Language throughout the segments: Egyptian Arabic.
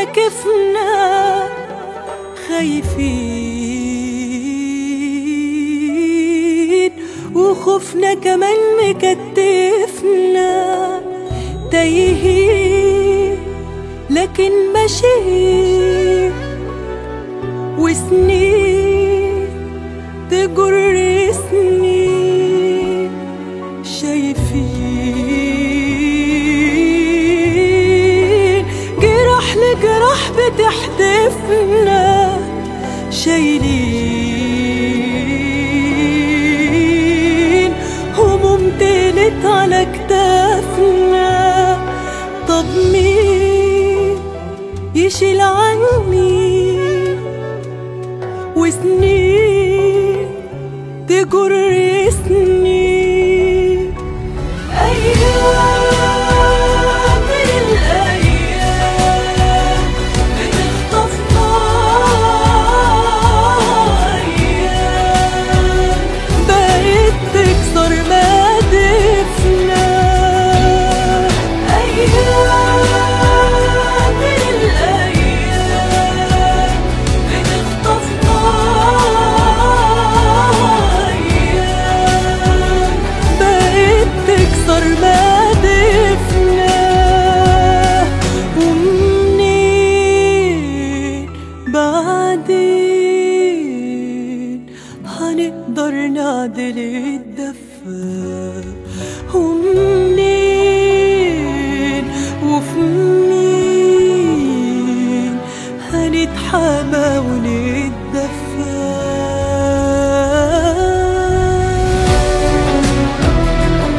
مواقفنا خايفين وخوفنا كمان مكتفنا تايهين لكن ماشيين وسنين تجر سنين شايفين جراح لجراح بتحدفنا شايلين هموم تقلت على كتافنا طب مين يشيل عني وسنين تجر سنين أيام من الأيام بتخطفنا أيام بقت تكسر مادفنا أيام من الأيام بتخطفنا أيام بقت تكسر مادفنا ومنين بعدين هنقدر نعدل الدفة ومنين وفي مين هنتحامى ونتدفى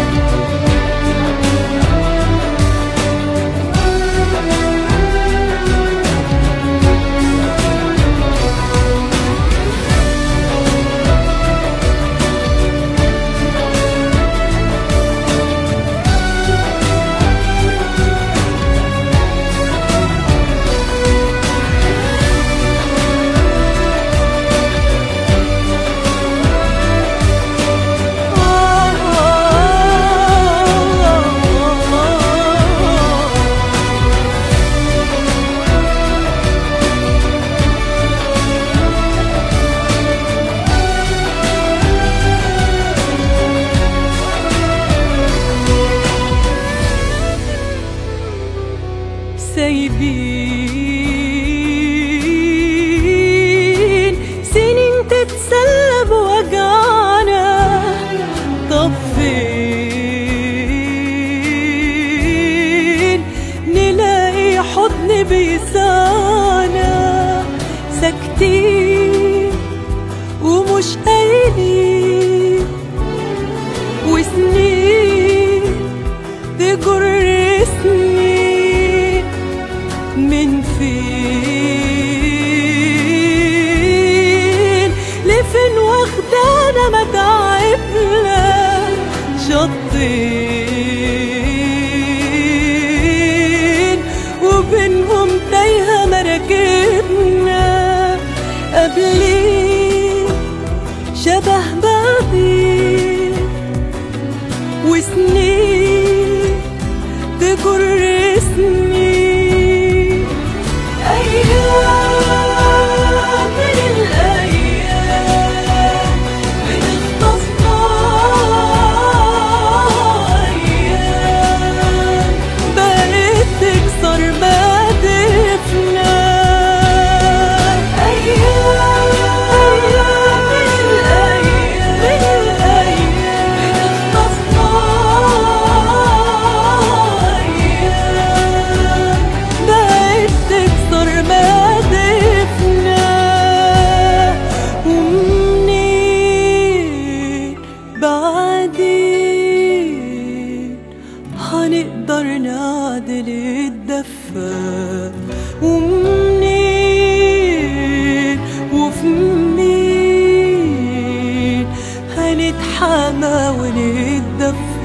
سايبين سنين تتسلى بوجعنا طب فين نلاقي حضن بيسانا ساكتين ومش قايلين وسنين تجر سنين من فين لفين واخدانا متاعبنا شطين وبينهم تايهة مراكبنا قبلين شبه بعضين وسنين تجر سنين أيام من الأيام بتخطفنا أيام بقت تكسر مادفنا أيام من الأيام بتخطفنا أيام بقت تكسر مادفنا ومنين بعدين هنقدر نعدل الدفة ومنين وفي مين هنتحامى ونتدفى